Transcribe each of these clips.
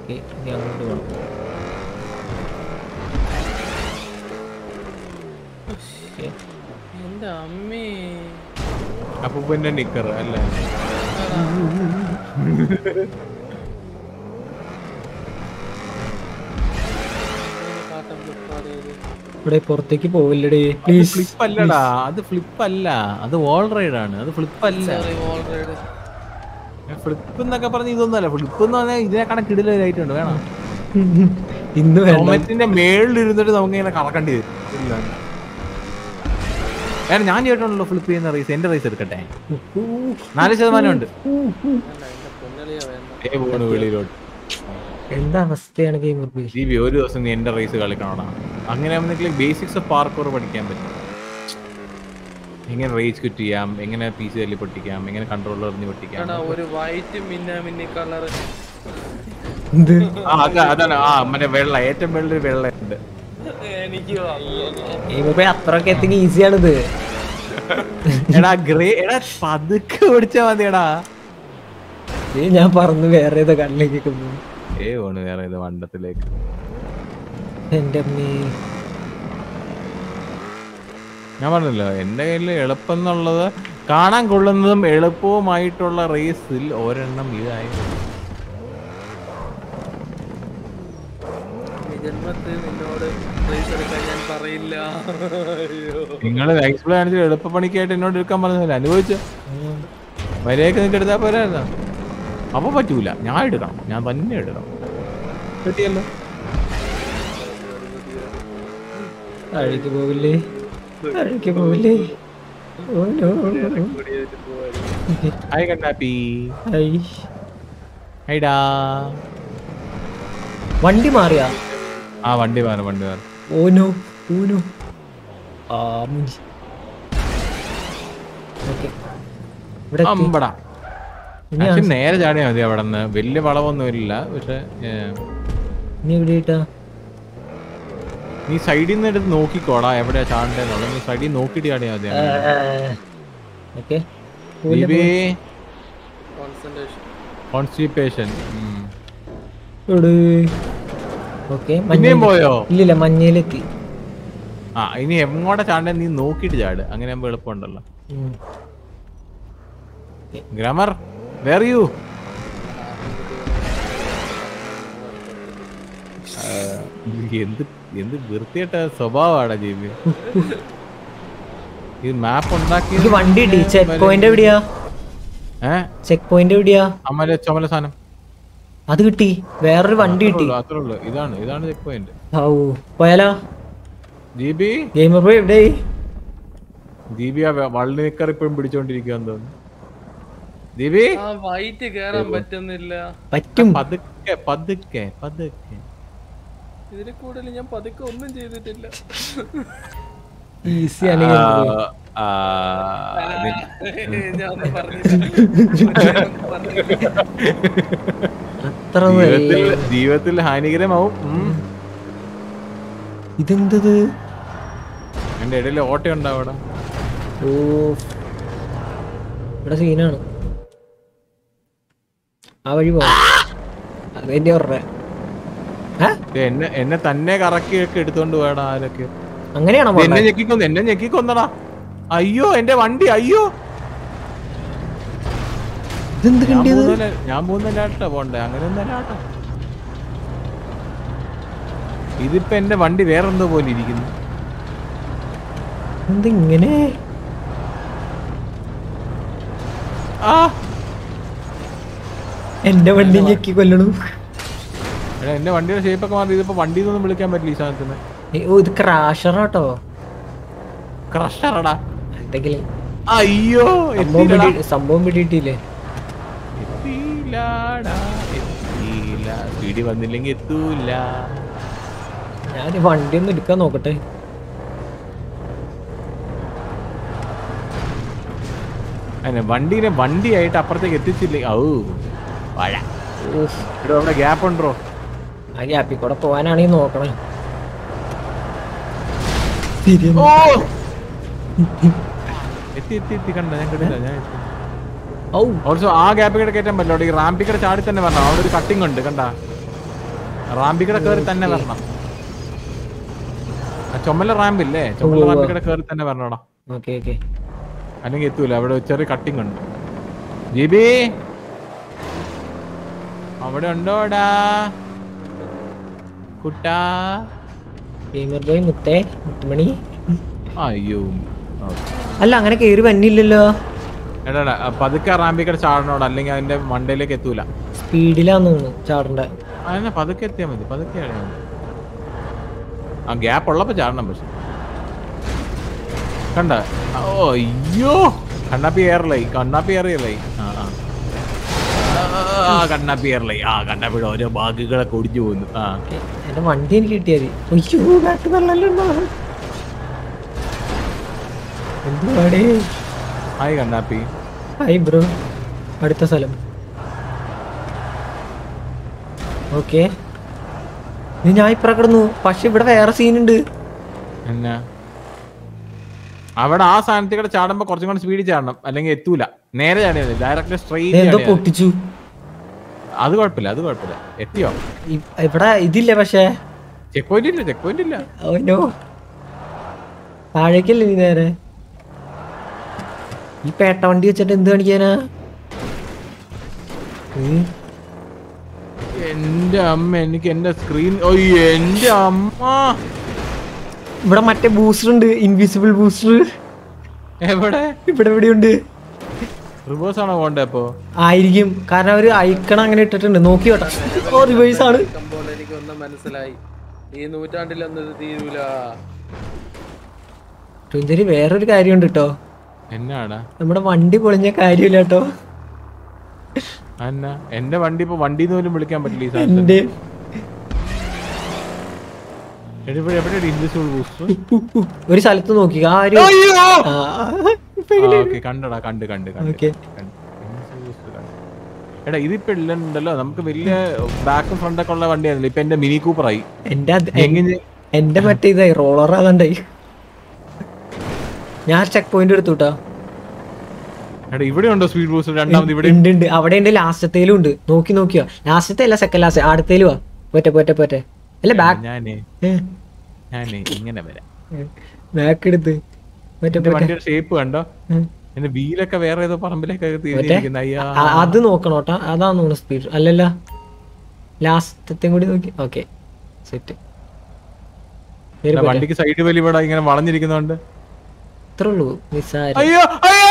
Okay ഇനി അങ്ങോട്ട് പോകണം ഓക്കേ. എന്റെ അമ്മേ അപ്പൊ പിന്നെ നിക്കർ അല്ലേ കാട്ടം ഫ്ലിപ്കാർട്ട് ചെയ്ത് ഇവിടെ പുറത്തേക്ക് പോവില്ലടേ പ്ലീസ് ഫ്ലിപ്പ് അല്ലടാ അത് ഫ്ലിപ്പ് അല്ല അത് ഓൾ റൈഡ് ആണ് അത് ഫ്ലിപ്പ് അല്ല സോറി ഓൾറെഡി ഫ്ലിപ്പ് എന്നൊക്കെ പറഞ്ഞ ഇതൊന്നും അല്ല ഫ്ലിപ്പ് എന്ന് പറഞ്ഞാൽ ഇതിനെക്കാണ കിടിലായിട്ടുണ്ട് വേണം ഇന്ന് വേണ്ട ടൊമറ്റിന്റെ മേളിൽ ഇരുന്നിട്ട് നമുക്ക് ഇങ്ങനെ കറക്കേണ്ടി വരും ഇല്ല. ഏട്ടാ ഞാൻ ചെയ്തിട്ടുണ്ടല്ലോ ഫ്ലിപ്പ് ചെയ്യുന്ന റേസ് എന്റെ റേസ് എടുക്കട്ടെ നാല് ശതമാനം ഉണ്ട് വേണ്ട എന്റെ പൊന്നളിയ വേണ്ട ഏ പോണു വെളിയിലോട്ട് എന്താ അവസ്ഥയാണ് ഗെയിം ജി ബി ഒരു ദിവസം നീ എന്റെ റേസ് കളിക്കണോടാ അങ്ങനെ ആവുന്നെങ്കിൽ ബേസിക്സ് ഓഫ് പാർക്കോർ പഠിക്കാൻ പറ്റും എങ്ങനെ റേസ് കിറ്റ് ചെയ്യാം എങ്ങനെ പി സി തല്ലി പൊട്ടിക്കാം എങ്ങനെ കൺട്രോളർ എറിഞ്ഞ് പൊട്ടിക്കാം എടാ ഒരു വൈറ്റ് മിന്ന മിന്നി കളർ എന്ത് ആ അത് അതാണ് ആ മറ്റേ വെള്ള ഏറ്റവും വെള്ള വെള്ള ഉണ്ട് എനിക്ക് വയ്യ ഞാൻ. ഗെയിം പോയി അത്രയൊക്കെ എത്തിക്ക് ഈസിയാണിത് എടാ ഗ്രേ എടാ പതുക്കെ ഓടിച്ചാ മതിയെടാ ഏ ഞാൻ പറഞ്ഞു വേറെ ഏതോ കണ്ണിലേക്ക് പോകും ഏ പോണ് വേറെ ഇത് വണ്ടത്തിലേക്ക് എന്റെ അമ്മേ ഞാൻ പറഞ്ഞല്ലോ എന്റെ കയ്യിൽ എളുപ്പം എന്നുള്ളത് കാണാൻ കൊള്ളുന്നതും എളുപ്പവുമായിട്ടുള്ള റേസിൽ ഒരെണ്ണം ഇതായി ഈ ജന്മത്തിൽ നിന്നോട് റേസ് എടുക്കാൻ ഞാൻ പറയില്ല അയ്യോ നിങ്ങൾ എക്സ്പ്ലെയിൻ കാണിച്ചിട്ട് എളുപ്പപ്പണിക്കായിട്ട് എന്നോട് എടുക്കാൻ പറഞ്ഞില്ല അനുഭവിച്ചു വരെയൊക്കെ നിങ്ങൾക്ക് എടുത്താൽ പോരായിരുന്നോ അപ്പൊ പറ്റൂല ഞാൻ എടുക്കണം ഞാൻ തന്നെ എടുക്കണം കിട്ടിയല്ലോ അഴുക്ക് പോവില്ലേ അഴുക്ക് പോവില്ലേ ഓ നോ ഹായ് കണ്ണാപ്പി ഐ ഹൈഡാ വണ്ടി മാറിയാ ആ വണ്ടി മാറും വണ്ടി മാറും ഓ നോ ഓ നോ ആ മുഞ്ചി ഓക്കെ ഇവിടെ എത്തി. അമ്പടാ ഇനി ആക്ച്വലി നേരെ ചാടിയാ മതി അവിടെ നിന്ന് വലിയ വളവൊന്നും ഇല്ല പക്ഷെ ഇനി എവിടെ ഇട്ടാ നീ സൈഡിൽ നിന്ന് എടുത്ത് നോക്കിക്കോടാ എവിടെയാ ചാടേന്നുള്ളത് നീ സൈഡിൽ നോക്കിയിട്ട് ചാടിയാ മതി ഓക്കെ ദീപേ കോൺസെൻട്രേഷൻ കോൺസ്റ്റിപ്പേഷൻ ഓക്കെ പിന്നെയും പോയോ ഇല്ലില്ല മഞ്ഞയിലെത്തി ആ ഇനി എങ്ങോട്ടാ ചാടേ നീ നോക്കിയിട്ട് ചാട് അങ്ങനെ ആകുമ്പോ എളുപ്പമുണ്ടല്ലോ ഉം. ഗ്രാമർ വേർ യു എന്ത് എന്ത് വൃത്തിയായിട്ട സ്വഭാവമാടാ ജീവി ഈ മാപ്പ് ഉണ്ടാക്കി എനിക്ക് വണ്ടി കിട്ടി ചെക്ക് പോയിന്റ് എവിടെയാ ഏ ചെക്ക് പോയിന്റ് എവിടെയാ അമല ചുമല സാധനം അത് കിട്ടി വേറൊരു വണ്ടി കിട്ടി അത്രേ ഉള്ളൂ ഇതാണ് ഇതാണ് ചെക്ക് പോയിന്റ് ഔ പോയാലോ ജിബി ഗെയിമർ പോയി എവിടെ ദീപി ആ വള്ളി നിക്കർ ഇപ്പോഴും പിടിച്ചോണ്ടിരിക്കുവാന്ന് തോന്നുന്നു ദീപി ആ വൈറ്റ് കേറാൻ പറ്റുന്നില്ല പറ്റും പതുക്കെ പതുക്കെ പതുക്കെ ഇതിൽ കൂടുതൽ ഞാൻ പതുക്കെ ഒന്നും ചെയ്തിട്ടില്ല ഈസി ആണ് ആ, game boy. ആ, നി- ഞാൻ ഒന്നും പറഞ്ഞില്ല ഞാൻ ഒന്നും പറഞ്ഞില്ല. അത്ര ജീവിതത്തിൽ ജീവിതത്തിൽ ഹാനികരമാവും ഉം. ഇതെന്തത് എന്റെ ഇടയിൽ ഓട്ട ഉണ്ടാവും അവിടെ ഓ ഇവിടെ സീനാണ് ആ വഴി പോവാം അത് തന്നെ പറഞ്ഞ ദേ എന്നെ എന്നെ തന്നെ കറക്കിയൊക്കെ എടുത്തോണ്ട് പോയടാ ആരൊക്കെ അങ്ങനെയാണോ ദേ എന്നെ പോണ്ടേ? ഞെക്കിക്കൊന്ന് എന്നെ ഞെക്കിക്കൊന്നടാ അയ്യോ എന്റെ വണ്ടി അയ്യോ ഇതെന്ത് ഞാൻ കണ്ടിയത് പോകുന്നില്ല ഞാൻ പോകുന്നില്ലാട്ടാ പോണ്ടേ അങ്ങനെ ഒന്നല്ലാട്ടാ ഇതിപ്പോ എന്റെ വണ്ടി വേറെന്തോ പോലെ ഇരിക്കുന്നു എന്തിങ്ങനെ ആ എന്റെ വണ്ടി ഞെക്കി കൊല്ലണു എടാ, എന്റെ വണ്ടിയുടെ ഷേപ്പ് ഒക്കെ മാറി ഇതിപ്പോ വണ്ടി ഒന്നും വിളിക്കാൻ പറ്റില്ല ഈ സാധനത്തിന് ഏ, ഓ ഇത് ക്രാഷറാട്ടോ ക്രഷറടാ എന്തെങ്കിലും അയ്യോ സംഭവം എത്തിയില്ലടാ. പിടി- സംഭവം പിടിയിട്ടില്ലേ എത്തിയില്ലാടാ, എത്തിയില്ല പിടി വന്നില്ലെങ്കിൽ എത്തൂല ഞാൻ വണ്ടി ഒന്ന് എടുക്കാൻ നോക്കട്ടെ അങ്ങനെ വണ്ടീനെ വണ്ടിയായിട്ട് അപ്പുറത്തേക്ക് എത്തിച്ചില്ലേ ഔ വഴ ഊഫ്, ഇവിടെ അവിടെ ഗ്യാപ്പ് ഉണ്ടോ ആ ഗ്യാപ്പിൽ കൂടെ പോവാനാണെങ്കിൽ നോക്കണേ തിരിയുന്നു. ഓ എത്തി എത്തി എത്തി കണ്ട ഞാൻ കണ്ടില്ല ഞാൻ എത്തി. ഔ ഓൾസോ ആ ഗ്യാപ്പിൽ കൂടെ കയറ്റാൻ പറ്റില്ല അവിടെ ഈ റാമ്പിൽ കൂടെ ചാടി തന്നെ പറഞ്ഞു അവിടെ ഒരു കട്ടിങ് ഉണ്ട് കണ്ട റാമ്പിക്കട കയറി തന്നെ വരണം ആ ചുമല റാമ്പില്ലേ ചുമല ഉവ്വ്. റാമ്പിക്കട കയറി തന്നെ വരണോടാ ഓക്കെ ഓക്കെ അല്ലെങ്കിൽ എത്തൂല അവിടെ ചെറിയ കട്ടിങ് ഉണ്ട് ജിബി അവിടെ ഉണ്ടോടാ കുട്ടാ ഗെയിമർ ബോയ് മുത്തേ മുത്തുമണി അയ്യോ ഓക്കേ. അല്ല അങ്ങനെ കേറി വന്നില്ലല്ലോ എടാ എടാ, ആ പതുക്കെ റാമ്പിക്കട ചാടണോടാ അല്ലെങ്കിൽ അതിന്റെ മണ്ടയിലേക്ക് എത്തൂല സ്പീഡിലാന്ന് തോന്നുന്നു ചാടണ്ട അതന്നെ പതുക്കെ എത്തിയാ മതി പതുക്കെ ആടിയാ മതി ആ ഗ്യാപ്പ് ഉള്ളപ്പോ ചാടണം പക്ഷെ കണ്ട ഓ അയ്യോ കണ്ണാപ്പി ഏറലായി കണ്ണാപ്പി ഏറിയല്ലായി ആ ആ. ആ കണ്ണാപ്പി ഏറലായി ആ കണ്ണാപ്പിയുടെ ഓരോ ബാഗുകളൊക്കെ ഒടിഞ്ഞു പോകുന്നു ആ ഓക്കേ. എന്റെ വണ്ടി എനിക്ക് കിട്ടിയാതി അയ്യോ കാട്ട് വെള്ളല്ലോ എന്തുവാടേ ഹായ് കണ്ണാപ്പി ഹായ് ബ്രോ അടുത്ത സ്ഥലം ഓക്കെ ഞാൻ ഇപ്പറ കിടന്നു പക്ഷെ ഇവിടെ വേറെ സീനുണ്ട് എന്നാ അവിടെ ആ സ്ഥാനത്ത് കൂടെ ചാടുമ്പോ കുറച്ചും കൂടെ സ്പീഡിൽ ചാടണം അല്ലെങ്കിൽ എത്തൂല നേരെ ചാടിയാൽ മതി ഡയറക്റ്റ് എന്തോ സ്ട്രെയിറ്റ് പൊട്ടിച്ചു അത് കുഴപ്പമില്ല അത് കുഴപ്പമില്ല എത്തിയോ ഇ- ഇവിടെ ഇതില്ല പക്ഷേ ചെക്ക് പോയിന്റ് ഇല്ല ചെക്ക് പോയിന്റ് ഇല്ല ഓനോ താഴേക്കല്ലേ നീ നേരെ ഈ പേട്ട വണ്ടി വെച്ചിട്ട് എന്ത് കാണിക്കാനാ ഉം. എന്റെ അമ്മ എനിക്ക് എന്റെ സ്ക്രീൻ ഓ എന്റെ അമ്മ ഇവിടെ മറ്റേ ബൂസ്റ്റർ ഉണ്ട് ഇൻവിസിബിൾ ബൂസ്റ്റർ എവിടെ ഇവിടെ എവിടെയുണ്ട് റിവേഴ്സ് ആണോ പോണ്ടേ അപ്പോ ആയിരിക്കും കാരണം അവര് ഐക്കൺ അങ്ങനെ ഇട്ടിട്ടുണ്ട് നോക്കി കേട്ടോ ഓ റിവേഴ്സ് ആണ് പോലെ എനിക്ക് ഒന്നും മനസ്സിലായി ഈ നൂറ്റാണ്ടിലൊന്നും ഇത് തീരൂല ട്വിഞ്ചരി വേറൊരു കാര്യമുണ്ട് കേട്ടോ എന്നാടാ നമ്മുടെ വണ്ടി പൊളിഞ്ഞ കാര്യമില്ല കേട്ടോ എന്നാ എന്റെ വണ്ടി ഇപ്പൊ വണ്ടി പോലും വിളിക്കാൻ പറ്റില്ല ഈ സാധനത്തിന് എന്റെ എവിടെ എവിടെ ഇൻവിസിബിൾ ബൂസ്റ്റർ ഒരു സ്ഥലത്ത് നോക്കി ആ ഒരു ആ, ഓക്കെ കണ്ടടാ കണ്ട് കണ്ട് കണ്ട് ഓക്കെ കണ്ട്. Invisible booster കണ്ട്. എടാ ഇതിപ്പോ ഇല്ലണ്ടല്ലോ നമുക്ക് വലിയ ബാക്കും ഫ്രണ്ടൊക്കെ ഉള്ള വണ്ടിയാണല്ലോ ഇപ്പൊ എന്റെ മിനി കൂപ്പർ ആയി എന്റെ അത് എങ്ങനെ എന്റെ മറ്റേ ഇതായി റോളർ അതുണ്ടായി ഞാൻ ചെക്ക് പോയിന്റ് എടുത്തു കേട്ടോ എടാ ഇവിടെ ഉണ്ടോ സ്പീഡ് ബൂസ്റ്റർ രണ്ടാമത് ഇവിടെ ഉണ്ട് ഉണ്ട് അവിടെ ഉണ്ട് ലാസ്റ്റത്തേലും ഉണ്ട് നോക്കി നോക്കിയോ ലാസ്റ്റത്തെ അല്ല സെക്കൻഡ് ലാസ്റ്റ് അടുത്തേലും വാ പോറ്റെ പോറ്റെ പോറ്റെ അല്ല ബാക്ക് ഞാനേ ഞാനേ ഇങ്ങനെ വരാം ബാക്ക് എടുത്ത് പോറ്റെ എന്റെ പോറ്റെ വണ്ടിയുടെ ഷേപ്പ് കണ്ടോ ഉം. എന്റെ വീലൊക്കെ വേറെ ഏതോ പറമ്പിലേക്ക് മറ്റേ തിരിഞ്ഞിരിക്കുന്ന അയ്യാ അ- അത് നോക്കണം കേട്ടോ അതാന്ന് തോന്നുന്നു സ്പീഡ് അല്ലല്ല ലാസ്റ്റത്തെ കൂടി നോക്കി ഓക്കെ സെറ്റ് എടാ, വണ്ടിക്ക് സൈഡ് വലി ഇവിടെ ഇങ്ങനെ വളഞ്ഞിരിക്കുന്നോണ്ട് ഇത്രേ ഉള്ളൂ നിസ്സാരം അയ്യോ അയ്യോ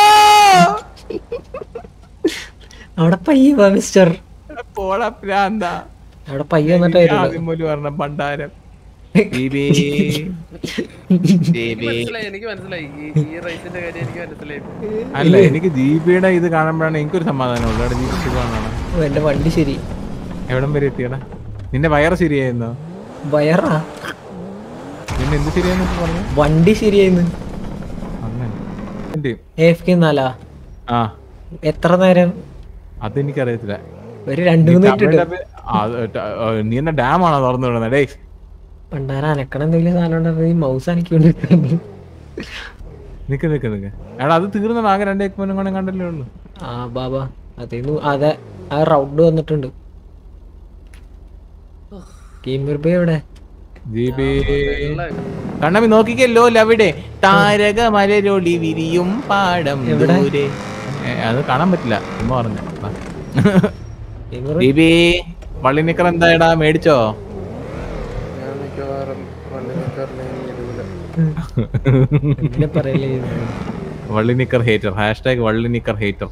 അവിടെ പയ്യ വാ മിസ്റ്റർ എടാ, പോടാ പ്രാന്ത അവിടെ പയ്യ വന്നിട്ട് വരുള്ളൂ ആദ്യം പോലും പറഞ്ഞ പണ്ടാരം ബീബി. ബീബി. മനസ്സിലായി എനിക്ക് മനസ്സിലായി ഈ ഈ റൈസിന്റെ കാര്യം എനിക്ക് മനസ്സിലായി അല്ല എനിക്ക് ദീപിയുടെ ഇത് കാണുമ്പോഴാണ് എനിക്കൊരു സമാധാനമുള്ളൂ അവിടെ ദീപ സുഖമാണ് ഓ, എന്റെ വണ്ടി ശരി എവിടം വരെ എത്തിയടാ നിന്റെ വയറ് ശരിയായിരുന്നോ വയറാ നിന്നെ എന്ത് ശരിയാന്ന് പറഞ്ഞു വണ്ടി ശരിയായിന്ന് അങ്ങനെ എന്റെയും. എഫ് കെ നാലാ ആ എത്ര നേരം അതെനിക്കറിയത്തില്ല ഒരു രണ്ടു മൂന്ന് മിനിറ്റ് തമിഴ് ഡബ്- ആ, ట- ആ, നീ എന്ന ഡാമാണോ തുറന്നു വിടുന്നത് ഡേ പണ്ടാര അനക്കണം എന്തെങ്കിലും സാധനം ഉണ്ടെങ്കിൽ ഈ മൗസ് അനക്കിക്കൊണ്ടിരിക്കുന്നു നിക്ക് നിക്ക് നിക്ക് എടാ അത് തീർന്ന ആകെ രണ്ട് എക്സ്പെനും കൂടെ കണ്ടല്ലേ ഉള്ളൂ ആ ബാബാ അതേന്ന് അതെ ആ റൗണ്ട് വന്നിട്ടുണ്ട് ഗെയിമർ ബേ എവിടെ ദീപി കണ്ണമ്മി നോക്കിക്കല്ലോ അവിടെ താരക മലരൊളി വിരിയും പാടം എവിടെ? ദൂരെ ഏ, അത് കാണാൻ പറ്റില്ല ഉമ്മ പറഞ്ഞു ഗെയിമർ ദീപി വള്ളിനിക്കർ എന്തായടാ മേടിച്ചോ ഞാൻ മിക്കവാറും വണ്ടി നിൽക്കാറില്ല ഇടൂല എങ്ങനെ പറയലേ വള്ളിനിക്കർ ഹേറ്റർ ഹാഷ്ടാഗ് വള്ളിനിക്കർ ഹേറ്റർ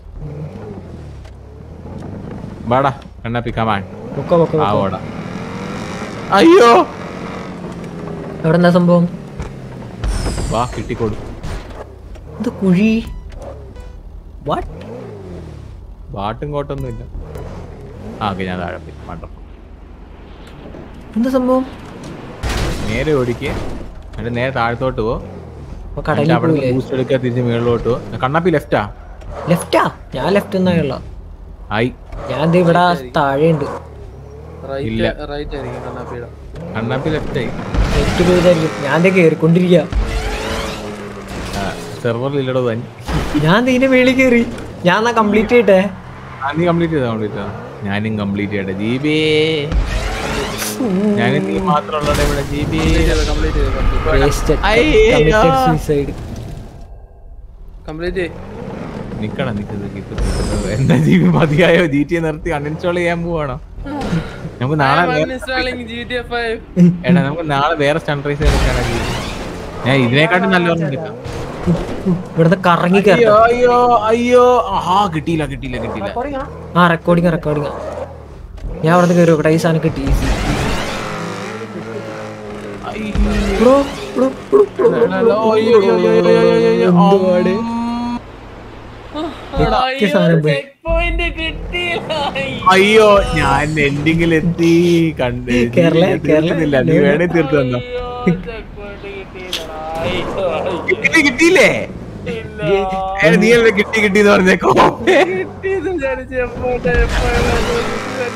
വാടാ കണ്ണാപ്പി കമാൻ പൊക്കോ പൊക്കോ ആ പൊക്കോ. ഓടാ അയ്യോ അവിടെ എന്താ സംഭവം വാ കിട്ടിക്കൊടു ഇത് കുഴി വാട്ട് വാട്ടും കോട്ടൊന്നും ഇല്ല ആ ഓക്കെ ഞാൻ താഴെ പോയി മണ്ടം എന്താ സംഭവം നേരെ ഓടിക്ക് എന്നിട്ട് നേരെ താഴത്തോട്ട് പോ അപ്പൊ കടലിൽ അവിടെ പോയില്ലേ ബൂസ്റ്റ് എടുക്കുക തിരിച്ച് മുകളിലോട്ട് പോ കണ്ണാപ്പി ലെഫ്റ്റാ ലെഫ്റ്റാ ഞാൻ ലെഫ്റ്റ് എന്നായുള്ള ആയി ഞാൻ ദേ ഇവിടെ താഴെ ഉണ്ട് ഇല്ല. റൈറ്റ് റൈറ്റ് ആയിരിക്കും കണ്ണാപ്പിയുടെ കണ്ണാപ്പി ലെഫ്റ്റായി ലെഫ്റ്റ് പോയതായിരിക്കും ഞാൻ ദേ കേറിക്കൊണ്ടിരിക്കുക സെർവറിൽ ഇല്ലടോ തന്നെ ഞാൻ ദീന്റെ മേളിൽ കയറി ഞാൻ എന്നാ കംപ്ലീറ്റ് ചെയ്യട്ടെ ആ, നീ കംപ്ലീറ്റ് ചെയ്താ കംപ്ലീറ്റ് ചെയ്താ ഞാനും കംപ്ലീറ്റ് ചെയ്യട്ടെ ദീപേ ഞാൻ നീ മാത്രമുള്ള ഇവിടെ ജി ബി കംപ്ലീറ്റ് ചെയ്ത് കംപ്ലീറ്റ് Wasted. അയ്യോ. Committed suicide. കംപ്ലീറ്റ് നിക്കണം നിക്കുന്നത് എന്താ ജി ബി മതിയായോ ജി ടി നിർത്തി അൺഇൻസ്റ്റാൾ ചെയ്യാൻ പോവാണോ നമുക്ക് നാളെ വേ- installing G T F I എടാ നമുക്ക് നാളെ വേറെ സ്റ്റൺറൈസ് എടുക്കാനാ ജി ഞാൻ ഇതിനെക്കാട്ടും നല്ല ഒരെണ്ണം കിട്ടാം ഇവിടുന്ന് കറങ്ങി അയ്യോ കയറണം അയ്യോ അയ്യോ ആഹാ കിട്ടിയില്ല കിട്ടിയില്ല കിട്ടിയില്ല ആ റെക്കോർഡിങ് റെക്കോർഡിങ് ഞാൻ അവിടെ നിന്ന് കയറി നോക്കട്ടെ ഈ സാധനം കിട്ടി easy. Bro, bro, bro, bro, bro, bro. അയ്യോ, അയ്യോ, അയ്യോ, അയ്യോ, അയ്യോ, അയ്യോ. എന്തുവാടെ? അയ്യോ സാധനം പോയി. ചെക്ക് പോയിന്റ് കിട്ടിയില്ല അയ്യോ ഞാൻ എൻഡിങ്ങിൽ എത്തി കണ്ട് കേരള, കേരള. തീർക്കുന്നില്ല നീ വേണേ തീർത്തു തന്നോ അയ്യോ ചെക്ക് പോയിന്റ് കിട്ടിയില്ലടാ അയ്യോ അയ്യോ. കിട്ടി കിട്ടിയില്ലേ ഇല്ല ഏ, നീ അല്ലേ കിട്ടി കിട്ടി എന്ന് പറഞ്ഞേക്കോ കിട്ടിയത് വിചാരിച്ച് എപ്പോഴാ എപ്പോഴാ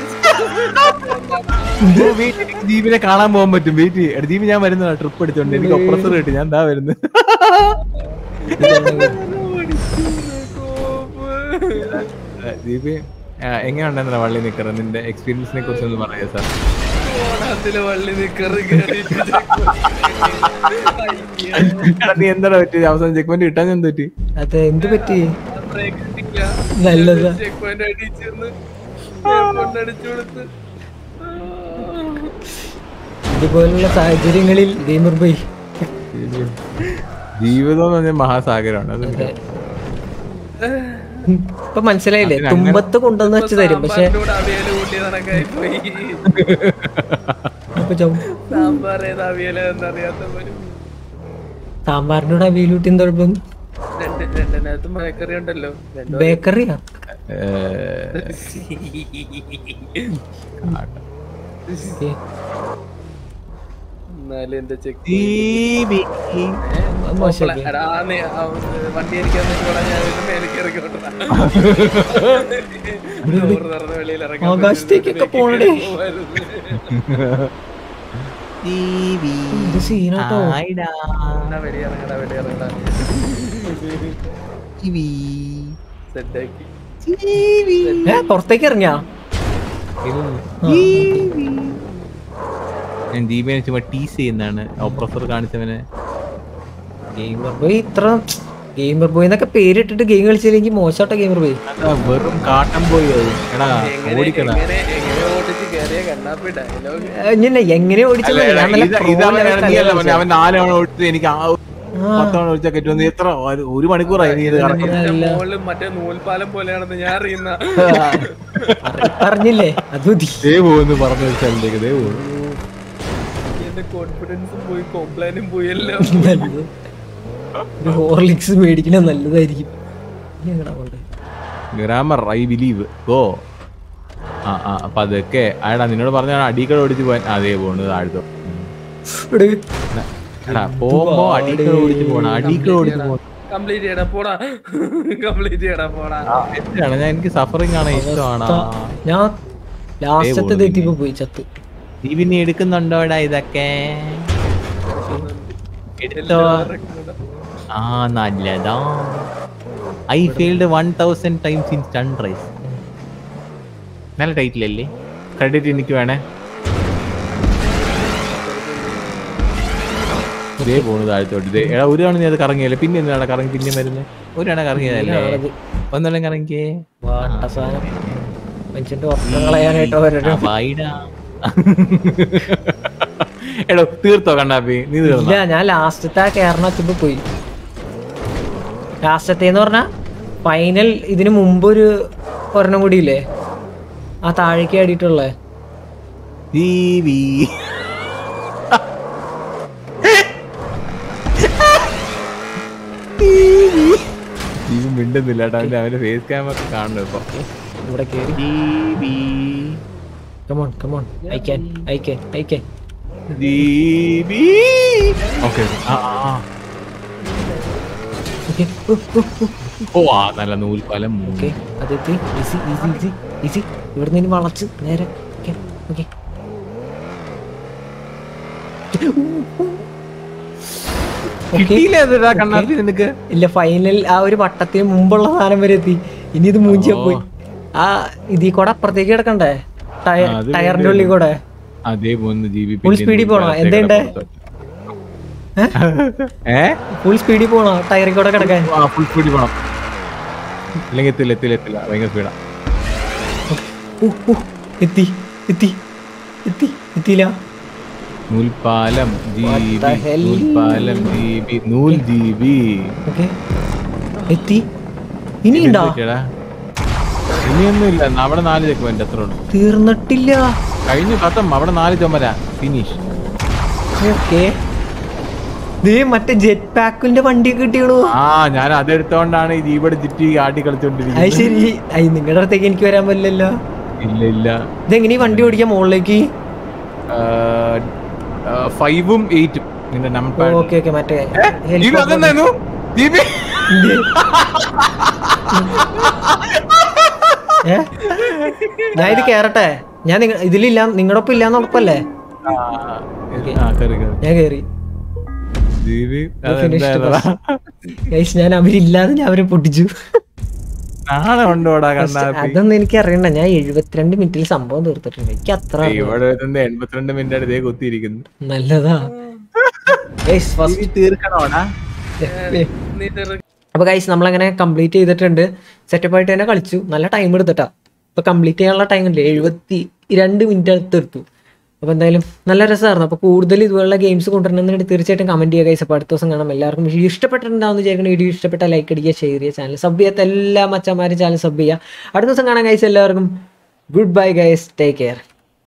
ദീപിനെ കാണാൻ പോകാൻ പറ്റും വെയിറ്റ് എടാ ദീപ് ഞാൻ വരുന്ന ട്രിപ്പ് എടുത്തോണ്ട് എനിക്ക് ഒപ്രസർ കിട്ടി ഞാൻ എന്താ വരുന്നത് ദീപ് എങ്ങനെയുണ്ടെന്നാ വള്ളി നിക്കറ നിന്റെ എക്സ്പീരിയൻസിനെ കുറിച്ച് ഒന്ന് പറയാ സാർ ഓണത്തില് വള്ളി നിക്കറ് കേറിയിട്ട് നീ എന്താ പറ്റി അവസാനം ചെക്ക് പോയിന്റ് കിട്ടാൻ എന്ത് പറ്റി അത് എന്ത് പറ്റി ബ്രേക്ക് കിട്ടില്ല നല്ലതാ ചെക്ക് പോയിന്റ് അടിച്ചെന്ന് എയർപോർട്ട് അടിച്ചു കൊടുത്ത് ഇതുപോലുള്ള സാഹചര്യങ്ങളിൽ ഗെയിമർ ബോയ് ജീവിതം എന്ന് പറഞ്ഞാൽ മഹാസാഗരമാണ് അത് അതെ. ഇപ്പൊ മനസ്സിലായില്ലേ അതിന് അങ്ങനെ- തുമ്പത്ത് കൊണ്ടുവന്ന് വെച്ച് തരും പക്ഷെ സാമ്പാറിനോട് അവിയല് കൂട്ടിയ കണക്കായി പോയി ഇപ്പൊ ചൗ- സാമ്പാർ ഏത് അവിയല എന്നറിയാത്ത പോലും സാമ്പാറിനോട് അവിയലൂട്ടി കുഴപ്പം രണ്ട് രണ്ടിനകത്ത് മയക്കറി ഉണ്ടല്ലോ രണ്ടോ ബേക്കറിയാ ഓക്കേ. എന്നാലും എന്റെ ചെക്ക് ദീപി. മോശമല്ലേ? എടാ നീ ആ, വണ്ടി എനിക്ക് വന്നിട്ട് ഞാൻ മേലേക്ക് ഇറക്കി വിട്ടതാ. ഡോറ് തുറന്ന് വെളിയിൽ ഇറങ്ങാൻ ആകാശത്തേക്കൊക്കെ പോണടേ പോവായിരുന്നു. ദീപി. ഇത് സീനാട്ടോ ആയിടാ. എടാ, വെളി ഇറങ്ങടാ വെളി ഇറങ്ങടാ ദീപി. സെറ്റാക്കി ദീപി. ഏ പുറത്തേക്ക് ഇറങ്ങിയാ ദീപി. ഞാൻ ദീപിനെ ചുമ്മാ ടീസ് ചെയ്യുന്നതാണ് ഓപ്രസർ കാണിച്ചവനെ ഗെയിമർ ബോയ് ഇത്ര ഗെയിമർ ബോയ് എന്നൊക്കെ പേരിട്ടിട്ട് ഗെയിം കളിച്ചില്ലെങ്കിൽ മോശമാട്ടോ ഗെയിമർ ബോയ് അതാ വെറും കാട്ടം പോയി അത് എടാ എങ്ങനെ ഓടിക്കടാ എങ്ങനെ എങ്ങനെ ഓടിച്ച് കേറിയ കണ്ണാപ്പി ഡയലോഗ് ഇങ്ങനെ എങ്ങനെ ഓടിച്ചത് അല്ല, എടാ, ഞാൻ നല്ല ഇത് pro ഇത് അവൻ level ഇറങ്ങിയല്ല കളി മോനെ. അവൻ നാല് തവണ ഓടിച്ചു എനിക്ക് ആ ആ. പത്ത് തവണ ഓടിച്ചാൽ പറ്റുമെന്ന് എത്ര ഒരു- ഒരു മണിക്കൂറായി നീ ഇത് കറങ്ങി ഇതിന്റെ മുകളിൽ മറ്റേ നൂൽപാലം പോലെയാണെന്ന് ഞാൻ അറിയുന്ന അറി- പറഞ്ഞില്ലേ അത് മതി ദേ പോകുന്നു പറഞ്ഞ ഒരു സ്ഥലത്തേക്ക് ദേ പോകുന്നു എന്റെ കോൺഫിഡൻസും പോയി കോംപ്ലൈനും പോയി എല്ലാം നല്ലത്. ഒരു ഹോർലിക്സ് മേടിക്കണ നല്ലതായിരിക്കും ഇനി എങ്ങടാ പോണ്ടേ? ഗ്രാമർ ഐ ബിലീവ് ഗോ ആ ആ അപ്പൊ അതൊക്കെ ആടാ നിന്നോട് പറഞ്ഞ അടിക്കട ഓടിച്ച് പോവാൻ അതേ പോണു താഴ്ത്തോ എടേ, എടാ പോകുമ്പോ അടിക്കട ഓടിച്ച് പോണം അടിക്കട ഓടിച്ച് പോണം കംപ്ലീറ്റ് ചെയ്യടാ പോടാ കംപ്ലീറ്റ് ചെയ്യടാ പോടാ എന്തിനാണ് ഞാൻ എനിക്ക് സഫറിങ് ആണ് ഇഷ്ടമാണ് ഞാൻ ലാസ്റ്റത്തെ പോകുന്നു തെറ്റിപ്പോ പോയി ചത്ത് നീ പിന്നെ എടുക്കുന്നുണ്ടോടാ ഇതൊക്കെ എടുത്തോ ആ നല്ലതാ I field one thousand times in stun rise നല്ല ടൈറ്റിൽ അല്ലേ ക്രെഡിറ്റ് എനിക്ക് വേണേ ഇതേ പോണു താഴത്തോട്ട് ഇതേ എടാ ഒരു തവണ നീ അത് കറങ്ങിയല്ലേ പിന്നെ എന്താണ് കറങ്ങി പിന്നെ വരുന്നത് ഒരു തവണ കറങ്ങിയതല്ലേ ആണത്. ഒന്നെല്ലാം കറങ്ങിയേ വാട്ട സാധനം മനുഷ്യന്റെ ഉറക്കം കളയാനായിട്ട് ഓരോരോ ആ, ബൈഡാ. എടോ തീർത്തോ കണ്ണാപ്പി നീ ഇല്ല തീർന്നോ ഞാൻ ലാസ്റ്റത്തെ ആ കേരള വെച്ചപ്പോ പോയി ലാസ്റ്റത്തേന്ന് പറഞ്ഞാ ഫൈനൽ ഇതിനു മുമ്പ് ഒരു ഒരെണ്ണം കൂടി ഇല്ലേ ആ താഴേക്ക് ആടിയിട്ടുള്ളേ ടിവി ടിവി മിണ്ടുന്നില്ല കേട്ടോ അവന്റെ അവന്റെ ഫേസ് ക്യാം ഒക്കെ കാണണം ഇപ്പൊ ഇവിടെ കേറി TV come on come on I can I can I can TV okay ആ ആ, ആ. ഓക്കെ ഓ ആ നല്ല നൂൽപ്പാലം ഓക്കെ അതെത്തി ഈസി ഈസി ഈസി ഈസി ഇവിടെ നിന്ന് വളച്ച് നേരെ ഓക്കെ ഓക്കെ കിട്ടിയില്ലേ അതെടാ കണ്ണാപ്പി നിനക്ക് ഇല്ല ഫൈനൽ ആ ഒരു വട്ടത്തിന് മുമ്പുള്ള സാധനം വരെ എത്തി ഇനി ഇത് മൂഞ്ചിയ പോയി ആ ഇതിൽ കൂടെ അപ്പുറത്തേക്ക് കിടക്കണ്ടേ ടയർ ആ, അത് ടയറിന്റെ ഉള്ളിൽ കൂടെ അതേ മൂന്ന് ജി ബി Full speed ൽ പോണോ? എന്തുണ്ട്? ഏ ഫുൾ സ്പീഡിൽ പോണോ ടയറിൽ കൂടെ കിടക്കാൻ ആ ഫുൾ സ്പീഡിൽ പോണം ഇല്ലെങ്കിൽ എത്തില്ല എത്തില്ല എത്തില്ല ഭയങ്കര സ്പീഡാ ഉ, ഉ, എത്തി എത്തി എത്തി എത്തിയില്ല നൂൽപാലം ജി What ബി the hell? നൂൽപാലം ജി ബി നൂൽ ജി ബി ഓക്കെ എത്തി ഇനിയുണ്ടോ ഇനിയൊന്നും ഇല്ല അവിടെ നാല് ചെക്ക് പോയിന്റ് അത്ര ഉള്ളൂ തീർന്നിട്ടില്ല കഴിഞ്ഞു കത്തം അവിടെ നാല് ചുമര ഫിനിഷ് ഓക്കെ ദേ മറ്റേ ജെറ്റ് പാക്കിന്റെ വണ്ടി കിട്ടിയണു ആ ഞാൻ അതെടുത്തോണ്ടാണ് ഈ ജീവടെ ചുറ്റി ആട്ടി അത് കളിച്ചോണ്ടിരിക്കുന്നത് ശരി അയ് നിങ്ങളുടെ അടുത്തേക്ക് എനിക്ക് വരാൻ പറ്റില്ലല്ലോ ഇല്ല ഇല്ല ഇതെങ്ങനെ ഈ വണ്ടി ഓടിക്കാൻ മുകളിലേക്ക് ഫൈവും എയ്റ്റും നിന്റെ നമ്പർ ഓക്കെ ഓക്കെ മറ്റേ ജീവി അതെന്തായിരുന്നു ജീവി ഏ? ഞാൻ ഇത് കേറട്ടെ ഞാൻ നിങ്ങ ഇതിലില്ല നിങ്ങളുടെ ഒപ്പം ഇല്ലാന്ന് ഉറപ്പല്ലേ ആ, ആ, കേറി, കേറി. ഞാൻ കേറി ജീവി finished അതെന്തായിരുന്നെടാ? ഗൈസ് ഞാൻ അവരില്ലാതെ ഞാൻ അവരെ പൊട്ടിച്ചു നാളെ ഉണ്ടോടാ കണ്ണാപ്പി അതൊന്നും എനിക്ക് അറിയണ്ട ഞാൻ എഴുപത്തിരണ്ട് മിനിറ്റിൽ സംഭവം തീർത്തിട്ടുണ്ട് എനിക്ക് അത്ര അറിയാം. ഇവിടെ ഇരുന്ന് എൺപത്തിരണ്ട് മിനിറ്റ് അടുത്തേ കുത്തിയിരിക്കുന്നു നല്ലതാ ഗൈസ് ഫസ്റ്റ് ജീവി തീർക്കണോടാ നീ തെറി അപ്പൊ ഗൈസ് നമ്മളങ്ങനെ കംപ്ലീറ്റ് ചെയ്തിട്ടുണ്ട് സെറ്റപ്പ് ആയിട്ട് തന്നെ കളിച്ചു നല്ല ടൈം എടുത്തിട്ടാ ഇപ്പൊ കംപ്ലീറ്റ് ചെയ്യാനുള്ള ടൈം ഇല്ലേ എഴുപത്തി രണ്ട് മിനിറ്റ് അടുത്ത് എടുത്തു അപ്പൊ എന്തായാലും നല്ല രസമായിരുന്നു അപ്പൊ കൂടുതൽ ഇതുപോലുള്ള ഗെയിംസ് കൊണ്ടുവരണമെന്നുണ്ടെങ്കിൽ തീർച്ചയായിട്ടും കമന്റ് ചെയ്യുക ഗൈസ് അപ്പോൾ അടുത്ത ദിവസം കാണാം എല്ലാവർക്കും വീഡിയോ ഇഷ്ടപ്പെട്ടിട്ടുണ്ടാവുന്ന വിചാരിക്കുന്ന വീഡിയോ ഇഷ്ടപ്പെട്ട ലൈക്ക് അടിക്കുക ഷെയർ ചെയ്യുക ചാനൽ സബ് ചെയ്യാത്ത എല്ലാ മച്ചന്മാരും ചാനൽ സബ് ചെയ്യുക അടുത്ത ദിവസം കാണാം ഗൈസ് എല്ലാവർക്കും goodbye guys take care